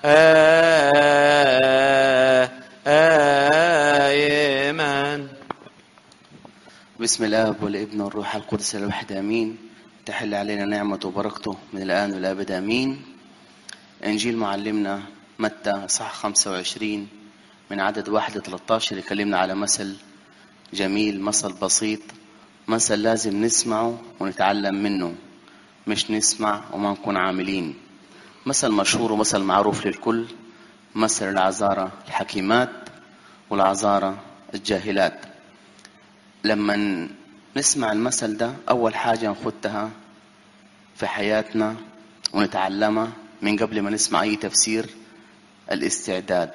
آمين بسم الاب والابن والروح القدس الواحد امين تحل علينا نعمه وبركته من الان والابد امين انجيل معلمنا متى صح 25 من عدد 1 ل 13 يكلمنا على مثل جميل مثل بسيط مثل لازم نسمعه ونتعلم منه مش نسمع وما نكون عاملين مثل مشهور ومثل معروف للكل مثل العذارى الحكيمات والعذارى الجاهلات لما نسمع المثل ده أول حاجة نخدها في حياتنا ونتعلمها من قبل ما نسمع أي تفسير الاستعداد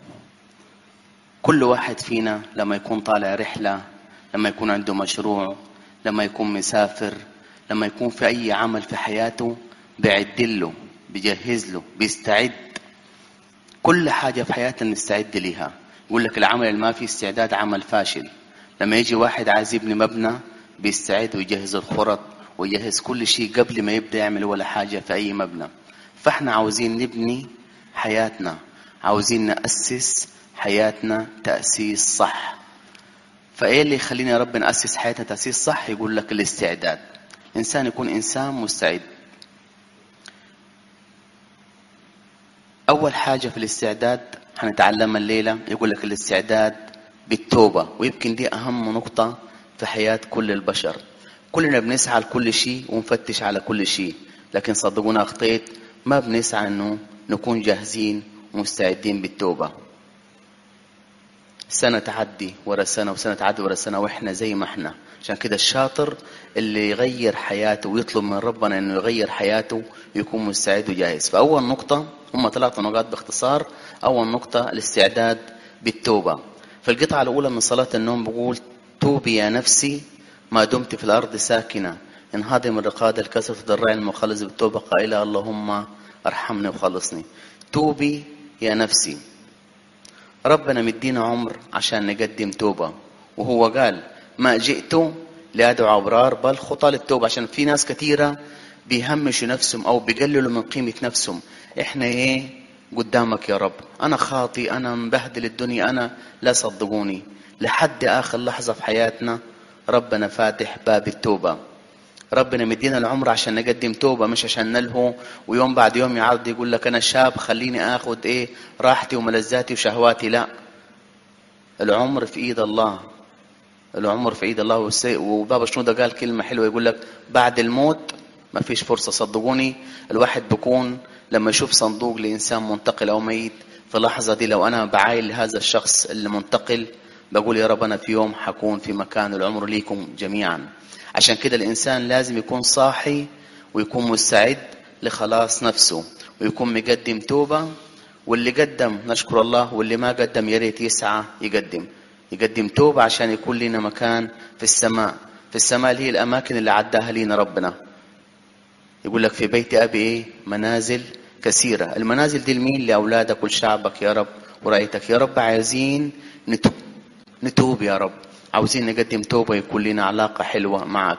كل واحد فينا لما يكون طالع رحلة لما يكون عنده مشروع لما يكون مسافر لما يكون في أي عمل في حياته بيعد له بيجهز له بيستعد كل حاجة في حياتنا نستعد لها يقول لك العمل اللي ما فيه استعداد عمل فاشل لما يجي واحد عايز يبني مبنى بيستعد ويجهز الخرط ويجهز كل شيء قبل ما يبدأ يعمل ولا حاجة في أي مبنى فاحنا عاوزين نبني حياتنا عاوزين نأسس حياتنا تأسيس صح فايه اللي يخلينا يا رب نأسس حياتنا تأسيس صح يقول لك الاستعداد إنسان يكون إنسان مستعد أول حاجة في الاستعداد هنتعلمها الليلة يقول لك الاستعداد بالتوبة ويمكن دي أهم نقطة في حياة كل البشر كلنا بنسعى لكل شيء ونفتش على كل شيء لكن صدقونا أخطيت ما بنسعى أنه نكون جاهزين ومستعدين بالتوبة سنة تعدي ورا سنة وسنة تعدي ورا سنة وإحنا زي ما إحنا عشان كده الشاطر اللي يغير حياته ويطلب من ربنا إنه يغير حياته يكون مستعد وجاهز فأول نقطة هم ثلاث نقاط باختصار أول نقطة الاستعداد بالتوبة في القطعة الأولى من صلاة النوم بقول توبي يا نفسي ما دمت في الأرض ساكنة انهضم الرقاد الكسر تضرعي المخلص بالتوبة قائلة اللهم ارحمني وخلصني توبي يا نفسي ربنا مدينا عمر عشان نقدم توبة وهو قال ما جئت لأدعو أبرار بل خطى للتوبة عشان في ناس كثيرة بيهمشوا نفسهم أو بيقللوا من قيمة نفسهم إحنا إيه قدامك يا رب أنا خاطي أنا مبهدل الدنيا أنا لا صدقوني لحد آخر لحظة في حياتنا ربنا فاتح باب التوبة ربنا مدينا العمر عشان نقدم توبة مش عشان نلهو ويوم بعد يوم يعرض يقول لك أنا شاب خليني آخد إيه راحتي وملذاتي وشهواتي لا العمر في إيد الله العمر في إيد الله والسي... وبابا شنودة قال كلمة حلوة يقول لك بعد الموت ما فيش فرصة صدقوني الواحد بيكون لما يشوف صندوق لإنسان منتقل أو ميت في اللحظة دي لو أنا بعايل هذا الشخص اللي منتقل بقول يا رب أنا في يوم حكون في مكان العمر ليكم جميعا عشان كده الإنسان لازم يكون صاحي ويكون مستعد لخلاص نفسه ويكون مقدم توبة واللي قدم نشكر الله واللي ما قدم يا ريت يسعى يقدم يقدم توبة عشان يكون لنا مكان في السماء في السماء اللي هي الأماكن اللي عداها لينا ربنا يقول لك في بيت أبي إيه منازل كثيرة المنازل دي لمين لأولادك ولشعبك يا رب ورأيتك يا رب عايزين نتوب نتوب يا رب عاوزين نقدم توبة يكون لنا علاقة حلوة معك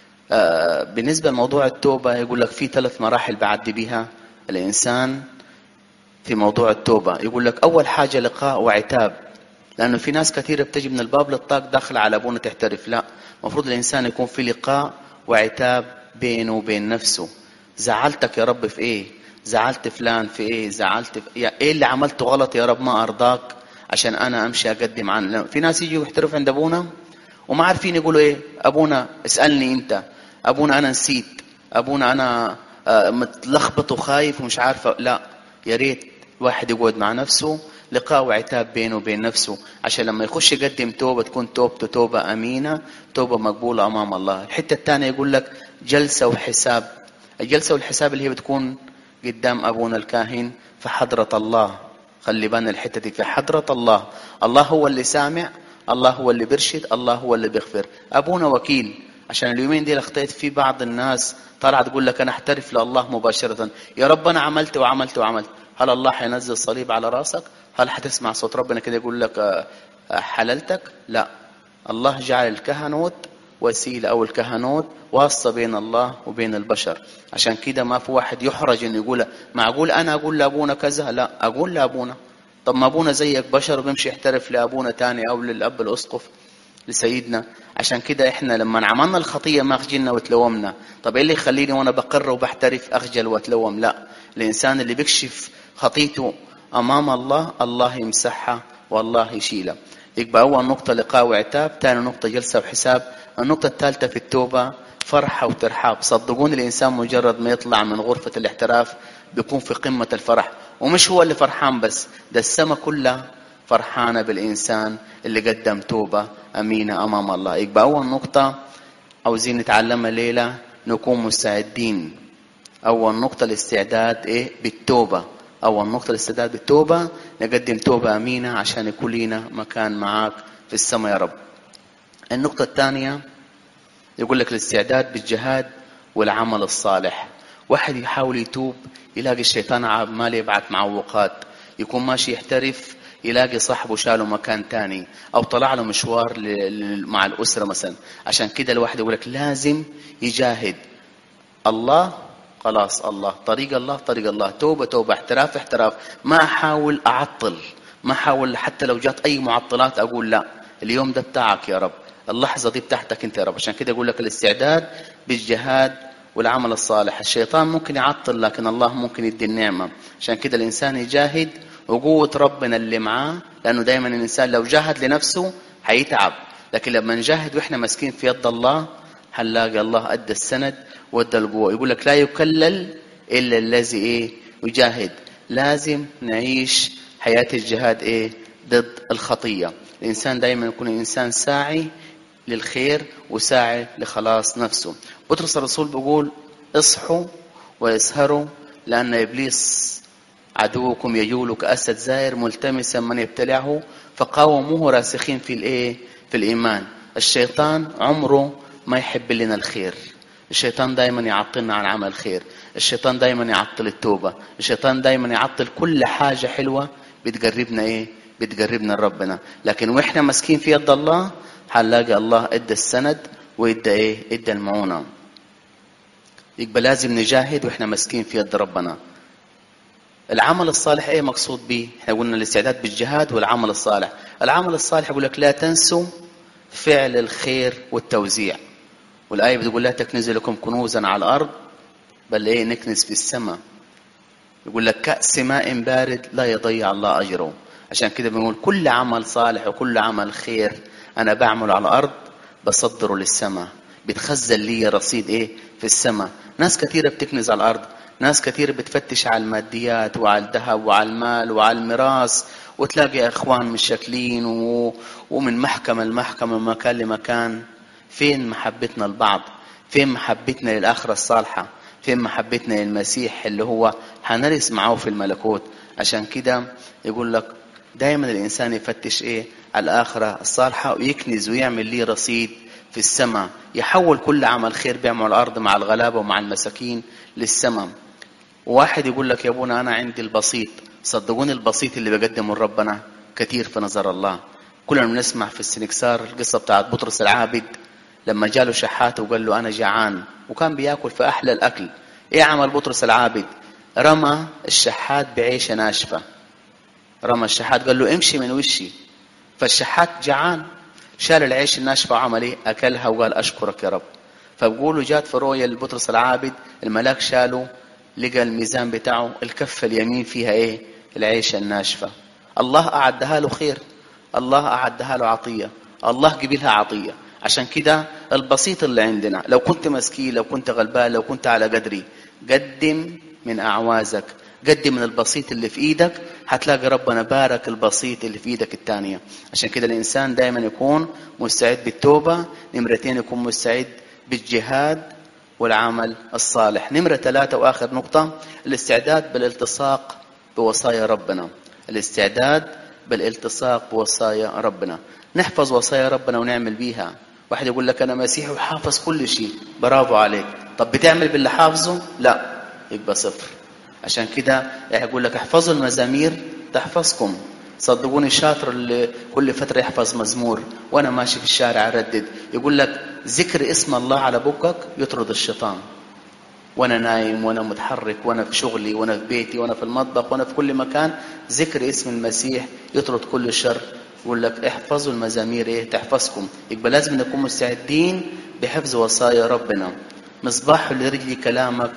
آه بالنسبة لموضوع التوبة يقول لك في ثلاث مراحل بعدي بها الإنسان في موضوع التوبة يقول لك أول حاجة لقاء وعتاب لأنه في ناس كثيرة بتجي من الباب للطاق داخل على أبونا تحترف لا المفروض الإنسان يكون في لقاء وعتاب بينه وبين نفسه زعلتك يا رب في إيه زعلت فلان في إيه زعلت في إيه, إيه اللي عملته غلط يا رب ما أرضاك عشان أنا أمشي أقدم عنه في ناس يجوا يحترف عند أبونا وما عارفين يقولوا إيه أبونا اسألني أنت أبونا أنا نسيت أبونا أنا متلخبط وخايف ومش عارفة لا يا ريت واحد يقعد مع نفسه لقاء وعتاب بينه وبين نفسه عشان لما يخش يقدم توبة تكون توبته توبة أمينة توبة مقبولة أمام الله الحتة الثانية يقول لك جلسة وحساب الجلسة والحساب اللي هي بتكون قدام أبونا الكاهن في حضرة الله خلي بالنا الحتة دي في حضرة الله الله هو اللي سامع الله هو اللي بيرشد الله هو اللي بيغفر أبونا وكيل عشان اليومين دي اخطيت في بعض الناس طالعه تقول لك انا احترف لله مباشره يا رب انا عملت وعملت وعملت هل الله حينزل صليب على راسك هل حتسمع صوت ربنا كده يقول لك حللتك لا الله جعل الكهنوت وسيلة أو الكهنوت واسطة بين الله وبين البشر عشان كده ما في واحد يحرج إنه يقول معقول أنا أقول لأبونا كذا لا أقول لأبونا طب ما أبونا زيك بشر وبيمشي يحترف لأبونا تاني أو للأب الأسقف لسيدنا عشان كده احنا لما عملنا الخطية ما خجلنا وتلومنا طب ايه اللي يخليني وانا بقر وبحترف اخجل واتلوم لا الانسان اللي بيكشف خطيته امام الله الله يمسحها والله يشيلها يبقى اول نقطة لقاء وعتاب ثاني نقطة جلسة وحساب النقطة الثالثة في التوبة فرحة وترحاب صدقوني الانسان مجرد ما يطلع من غرفة الاحتراف بيكون في قمة الفرح ومش هو اللي فرحان بس ده السماء كلها فرحانة بالإنسان اللي قدم توبة أمينة أمام الله يبقى أول نقطة عاوزين نتعلمها ليلة نكون مستعدين أول نقطة الاستعداد إيه بالتوبة أول نقطة الاستعداد بالتوبة نقدم توبة أمينة عشان يكون لنا مكان معاك في السماء يا رب النقطة الثانية يقول لك الاستعداد بالجهاد والعمل الصالح واحد يحاول يتوب يلاقي الشيطان عمال يبعث معوقات يكون ماشي يحترف يلاقي صاحبه شاله مكان تاني او طلع له مشوار مع الاسره مثلا عشان كده الواحد يقول لك لازم يجاهد الله خلاص الله طريق الله طريق الله توبه توبه احتراف احتراف ما احاول اعطل ما احاول حتى لو جات اي معطلات اقول لا اليوم ده بتاعك يا رب اللحظه دي بتاعتك انت يا رب عشان كده يقول لك الاستعداد بالجهاد والعمل الصالح الشيطان ممكن يعطل لكن الله ممكن يدي النعمه عشان كده الانسان يجاهد وقوة ربنا اللي معاه لأنه دايما الإنسان لو جاهد لنفسه هيتعب لكن لما نجاهد وإحنا ماسكين في يد الله هنلاقي الله أدى السند وأدى القوة يقول لك لا يكلل إلا الذي إيه يجاهد لازم نعيش حياة الجهاد إيه ضد الخطية الإنسان دايما يكون إنسان ساعي للخير وساعي لخلاص نفسه بطرس الرسول بيقول اصحوا واسهروا لأن إبليس عدوكم يجول كأسد زائر ملتمسا من يبتلعه فقاوموه راسخين في الايه في الايمان الشيطان عمره ما يحب لنا الخير الشيطان دايما يعطلنا عن عمل خير الشيطان دايما يعطل التوبة الشيطان دايما يعطل كل حاجة حلوة بتقربنا ايه بتقربنا لربنا لكن واحنا ماسكين في يد الله هنلاقي الله ادى السند وادى ايه ادى المعونة يبقى لازم نجاهد واحنا ماسكين في يد ربنا العمل الصالح ايه مقصود به احنا قلنا الاستعداد بالجهاد والعمل الصالح العمل الصالح يقول لك لا تنسوا فعل الخير والتوزيع والآية بتقول لا تكنزوا لكم كنوزا على الأرض بل ايه نكنز في السماء يقول لك كأس ماء بارد لا يضيع الله أجره عشان كده بنقول كل عمل صالح وكل عمل خير أنا بعمله على الأرض بصدره للسماء بتخزن لي رصيد ايه في السماء ناس كثيرة بتكنز على الأرض ناس كثير بتفتش على الماديات وعلى الذهب وعلى المال وعلى الميراث وتلاقي اخوان مشكلين و... ومن محكمه لمحكمه من مكان لمكان فين محبتنا لبعض فين محبتنا للاخره الصالحه فين محبتنا للمسيح اللي هو هنرث معاه في الملكوت عشان كده يقول لك دايما الانسان يفتش ايه على الاخره الصالحه ويكنز ويعمل ليه رصيد في السماء يحول كل عمل خير بيعمل على الارض مع الغلابه ومع المساكين للسماء واحد يقول لك يا ابونا انا عندي البسيط صدقوني البسيط اللي بقدمه لربنا كثير في نظر الله كلنا بنسمع في السنكسار القصه بتاعت بطرس العابد لما جاله شحات وقال له انا جعان وكان بياكل في احلى الاكل ايه عمل بطرس العابد رمى الشحات بعيشه ناشفه رمى الشحات قال له امشي من وشي فالشحات جعان شال العيش الناشفه وعمل ايه اكلها وقال اشكرك يا رب فبقولوا جات في رؤيا لبطرس العابد الملاك شاله لقى الميزان بتاعه الكفة اليمين فيها ايه العيشة الناشفة الله أعدها له خير الله أعدها له عطية الله قبلها عطية عشان كده البسيط اللي عندنا لو كنت مسكين لو كنت غلبان لو كنت على قدري قدم من أعوازك قدم من البسيط اللي في ايدك هتلاقي ربنا بارك البسيط اللي في ايدك الثانية عشان كده الإنسان دايما يكون مستعد بالتوبة نمرتين يكون مستعد بالجهاد والعمل الصالح نمرة ثلاثة وآخر نقطة الاستعداد بالالتصاق بوصايا ربنا الاستعداد بالالتصاق بوصايا ربنا نحفظ وصايا ربنا ونعمل بيها واحد يقول لك أنا مسيحي وحافظ كل شيء برافو عليك طب بتعمل باللي حافظه لا يبقى صفر عشان كده يقول لك احفظوا المزامير تحفظكم صدقوني الشاطر اللي كل فترة يحفظ مزمور وأنا ماشي في الشارع أردد يقول لك ذكر اسم الله على بقك يطرد الشيطان وانا نايم وانا متحرك وانا في شغلي وانا في بيتي وانا في المطبخ وانا في كل مكان ذكر اسم المسيح يطرد كل الشر يقول لك احفظوا المزامير ايه تحفظكم يبقى لازم نكون مستعدين بحفظ وصايا ربنا مصباح لرجلي كلامك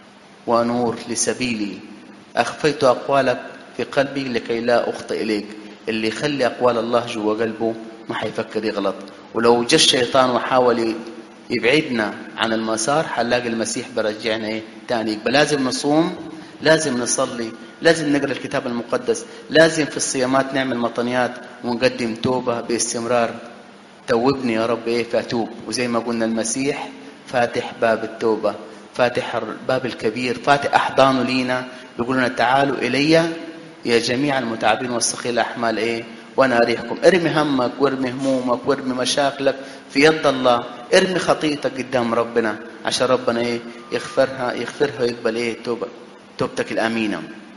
ونور لسبيلي اخفيت اقوالك في قلبي لكي لا اخطئ اليك اللي يخلي اقوال الله جوا قلبه ما حيفكر يغلط ولو جا الشيطان وحاول يبعدنا عن المسار حنلاقي المسيح برجعنا ايه تاني يبقى لازم نصوم لازم نصلي لازم نقرا الكتاب المقدس لازم في الصيامات نعمل مطنيات ونقدم توبه باستمرار توبني يا رب ايه فاتوب وزي ما قلنا المسيح فاتح باب التوبه فاتح الباب الكبير فاتح احضانه لينا بيقول لنا تعالوا الي يا جميع المتعبين والثقيل الاحمال ايه وانا اريحكم ارمي همك وارمي همومك وارمي مشاكلك في يد الله ارمي خطيئتك قدام ربنا عشان ربنا ايه يغفرها يغفرها ويقبل ايه توبه توبتك الامينه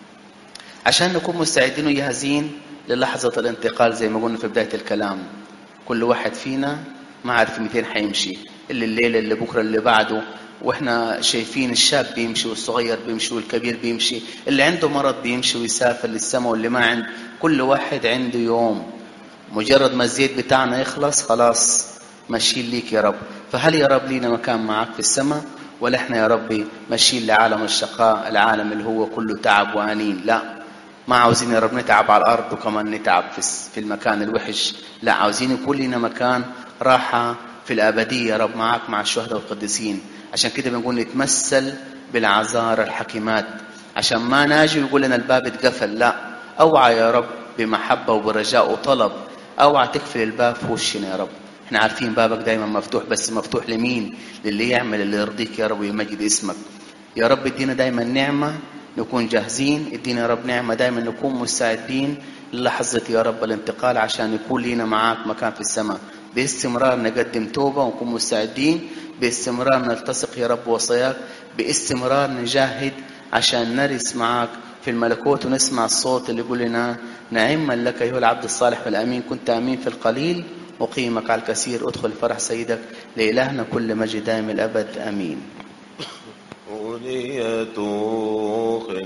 عشان نكون مستعدين وجاهزين للحظه الانتقال زي ما قلنا في بدايه الكلام كل واحد فينا ما عارف 200 حيمشي اللي الليله اللي بكره اللي بعده واحنا شايفين الشاب بيمشي والصغير بيمشي والكبير بيمشي اللي عنده مرض بيمشي ويسافر للسماء واللي ما عنده كل واحد عنده يوم مجرد ما الزيت بتاعنا يخلص خلاص ماشيين ليك يا رب فهل يا رب لينا مكان معك في السماء ولا احنا يا ربي ماشيين لعالم الشقاء العالم اللي هو كله تعب وانين لا ما عاوزين يا رب نتعب على الارض وكمان نتعب في في المكان الوحش لا عاوزين يكون لنا مكان راحه في الابديه يا رب معك مع الشهداء والقديسين عشان كده بنقول نتمثل بالعذار الحكيمات عشان ما ناجي ويقول لنا الباب اتقفل لا اوعى يا رب بمحبه وبرجاء وطلب اوعى تقفل الباب في وشنا يا رب احنا عارفين بابك دايما مفتوح بس مفتوح لمين للي يعمل اللي يرضيك يا رب ويمجد اسمك يا رب ادينا دايما نعمه نكون جاهزين ادينا يا رب نعمه دايما نكون مستعدين للحظه يا رب الانتقال عشان يكون لينا معاك مكان في السماء باستمرار نقدم توبه ونكون مستعدين باستمرار نلتصق يا رب وصاياك باستمرار نجاهد عشان نرث معاك في الملكوت ونسمع الصوت اللي يقول لنا نعما لك ايها العبد الصالح والامين كنت امين في القليل اقيمك على الكثير ادخل فرح سيدك لالهنا كل مجد دائم الابد امين Oliyatochen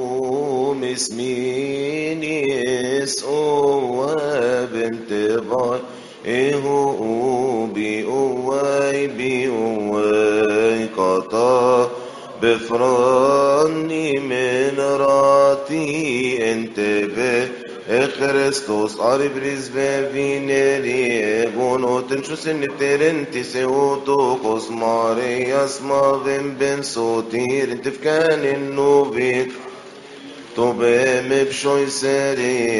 umisminis oabem tevai ehu ubi uai bi uai kata befrani min rati enteve Χριστός άρυβρις βεβινερή εγών ότεν σωσεν ετέρεν της εώτο κοσμαρέας μαβεν μπεν σωτήρ τευκάνεν νουβίτ το μπέ με ψόι σερή